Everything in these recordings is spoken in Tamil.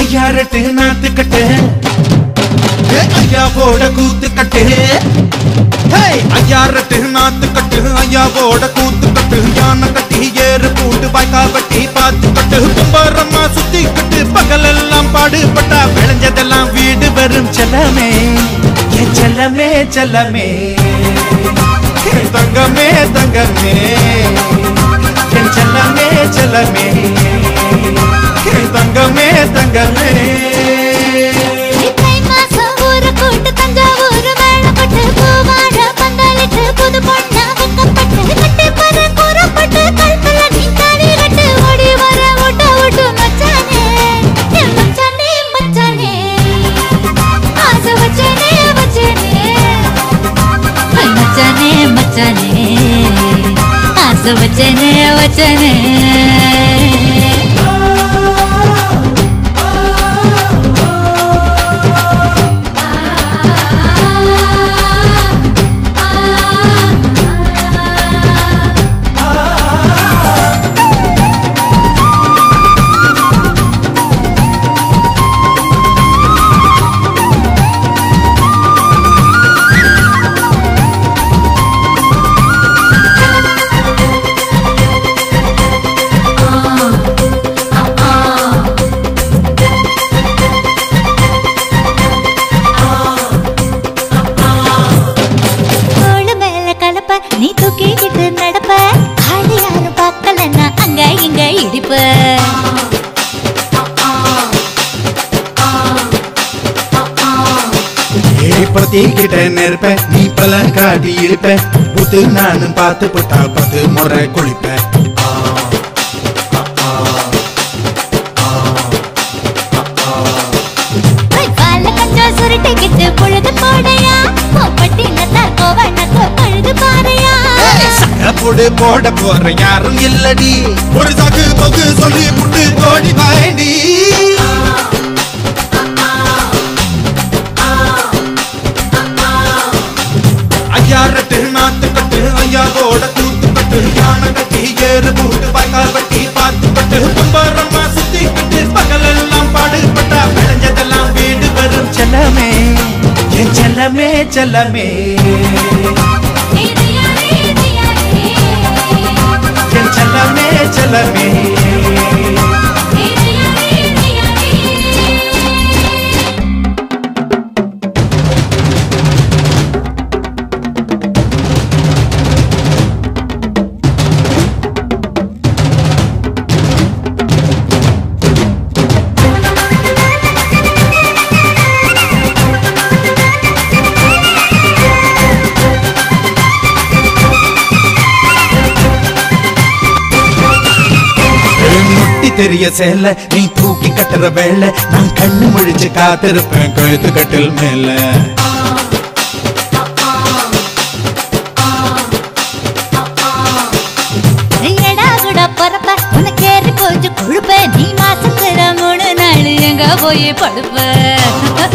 ஐயாரட்டு நாத்து கட்டு ஏ, ஐயாவோட கூத்து கட்டு ஹேய், ஐயாரட்டு நாத்து கட்டு ஐயாவோட கூத்து கட்டு யானை கட்டி ஏறு பூண்டு வாய்க்கா வெட்டி பார்த்து கட்டு கும்பரம்மா சுத்தி கட்டு பகலெல்லாம் பாடுபட்டா விளைஞ்சதெல்லாம் வீடு வரும் செல்லமே என் செல்லமே செல்லமே என் தங்கமே தங்கமே என் செல்லமே செல்லமே என் தங்கமே தங்கமே தை மாசம் ஊரு கூட்டு தஞ்சாவூர் வேளப்பட்டு பூவாழ பந்தலிட்டு புது பொண்ணா வெக்கப்பட்டு கட்டு பற கூறப்பட்டு கல்பல நீ தாடி கட்டு ஓடி வர ஓட்ட ஓட்டு மச்சானே என் மச்சானே மச்சானே ஆசை வச்சனே வச்சனே ஐ மச்சானே மச்சானே ஆசை வச்சனே வச்சனே தோளு மேல கலப்ப நீ தூக்கிக்கிட்டு நடப்ப ஆளு யாரும் பார்க்கலன்னா அங்க இங்க இடிப்ப ஏற்படுத்திக்கிட்ட நெருப்ப நீ பல காட்டி இருப்ப புத்து நானும் பார்த்து புட்டா பத்து முறை குளிப்ப போய் கால கொஞ்சம் சுருட்டிக்கிட்டு பொழுது போடையா பட்டி நத்தார் கோவணத்தை பழுது பாறையா சகப்போடு போட போற யாரும் இல்லடி ஒரு சாக்கு போக்கு சொல்லி புட்டு போடி வாண்டி ஐயாரட்டு நாத்து கட்டு ஐயாவோட கூத்து கட்டு யானை கட்டி ஏறு பூட்டு வாய்க்கால் வெட்டி பார்த்து கட்டு கும்பரம்மா சுத்தி கட்டு பகலெல்லாம் பாடுபட்டா விளைஞ்சதெல்லாம் வீடு வரும் செல்லமே என் செல்லமே செல்லமே என் செல்லமே செல்லமே முட்டி தெரிய சேல நீ தூக்கி கட்டுற வேலை நான் கண்ணு முழிச்சு காத்திருப்பேன் கழுத்து கட்டில் மேல எடா கூட பொறப்ப உனக்கு ஏறி போச்சு கொழுப்ப நீ மாசத்துல மூணு நாள் எங்க போய் படுப்ப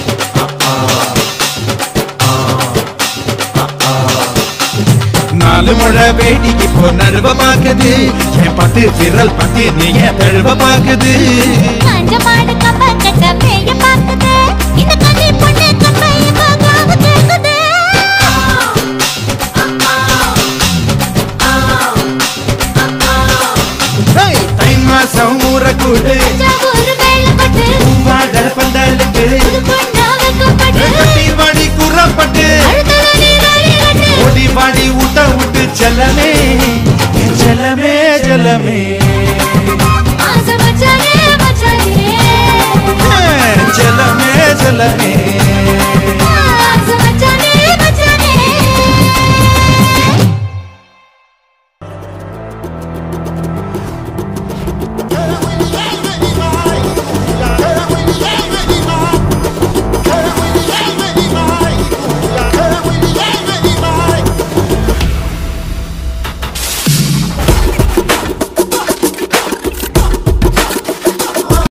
நாலு முழை வேடிக்கை போ நழுவமாக்குது என் பட்டு விரல் பட்டு நீ என் தழுவமாக்குது காஞ்ச மாடு கம்ப கட்ட மேய பாக்குது இந்த கண்ணி பொண்ணு கம்ப இப்போ காவு கேக்குது ஹேய், தை மாசம் ஊற கூடு தஞ்சாவூர் வேளப்பட்டு பூவாட பந்தலுக்கு புது பொண்ணா வெக்கப்பட்டு கட்டி வாடி குறப்பட்டு அழுத்தல நீ தாடி கட்டு ஓடி வாடி ஊட்ட விட்டு செல்லமே என் செல்லமே செல்லமே